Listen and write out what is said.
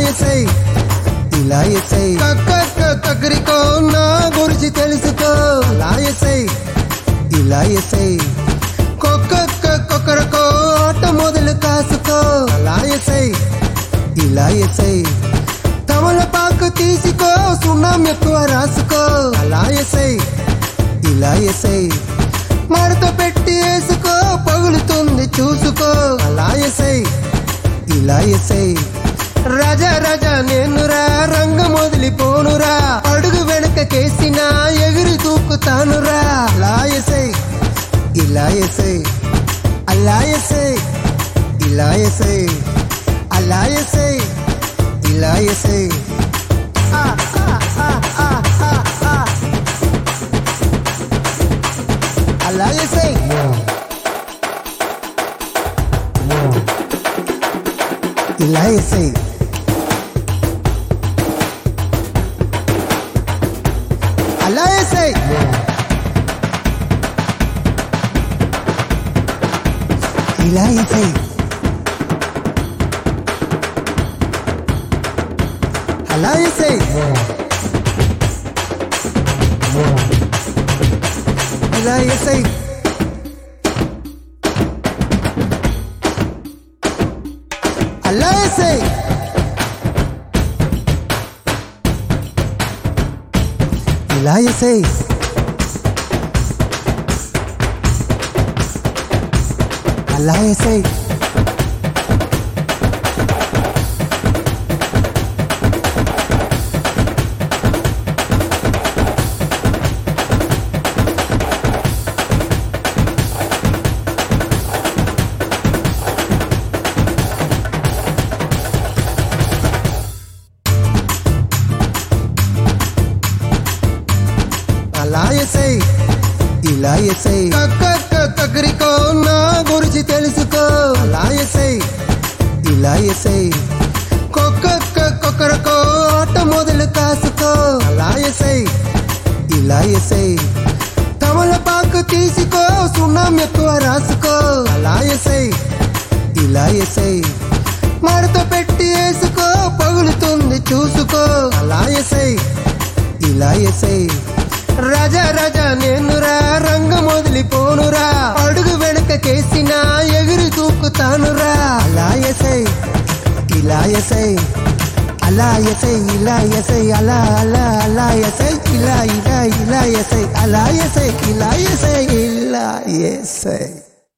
ఎసై ఇలా ఎసై కక్క కక్కరికో నా గురించి తెలుసుకో అలా ఎసై ఇలా ఎసై కొక్క కొక్కరకో ఆట మొదలు కాసుకో అలా ఎసై ఇలా ఎసై తమలపాకు తీసుకో సున్నం ఎక్కువ రాసుకో అలా ఎసై ఇలా ఎసై మడత పెట్టి వేసుకో పగులుతుంది చూసుకో అలా ఎసై ఇలా ఎసై రజ రజ నేనురా రంగం వదిలిపోనురా అడుగు వెనక కేసినా ఎగిరి దూకుతానురా అలా ఎసై ఇలా ఎసై అలా ఎసై ఇలా ఎసై అలా ఎసై ఇలా ఎసై ఆ, ఆ, ఆ, ఆ, ఆ, ఆ. అలా ఎసై ఇలా ఎసై అలా ఎసై ఇలా ఎసై అలా ఎసై ఇలా ఎసై అలా ఎసై ఇలా ఎసై అలా ఎసై అలా ఎసై ఇలా ఎసై కక్కరికో నా గురించి తెలుసుకో అలా ఎసై ఇలా ఎసై కొక్క కొక్కరకో ఆట మొదలు కాసుకో అలా ఎసై ఇలా ఎసై తమలపాకు తీసుకో సున్నం ఎక్కువ రాసుకో అలా ఎసై ఇలా ఎసై మడత పెట్టి వేసుకో పగులుతుంది చూసుకో అలా ఎసై ఇలా ఎసై రజ రజ నేనురా రంగం వదిలిపోనురా అడుగు వెనక కేసినా ఎగిరి దూకుతానురా అలా ఎసై ఇలా ఎసై అలా ఎసై ఇలా ఎసై అలా అలా అలా ఎసై ఇలా ఇలా ఇలా ఎసై అలా ఎసై ఇలా ఎసై ఇలా ఎసై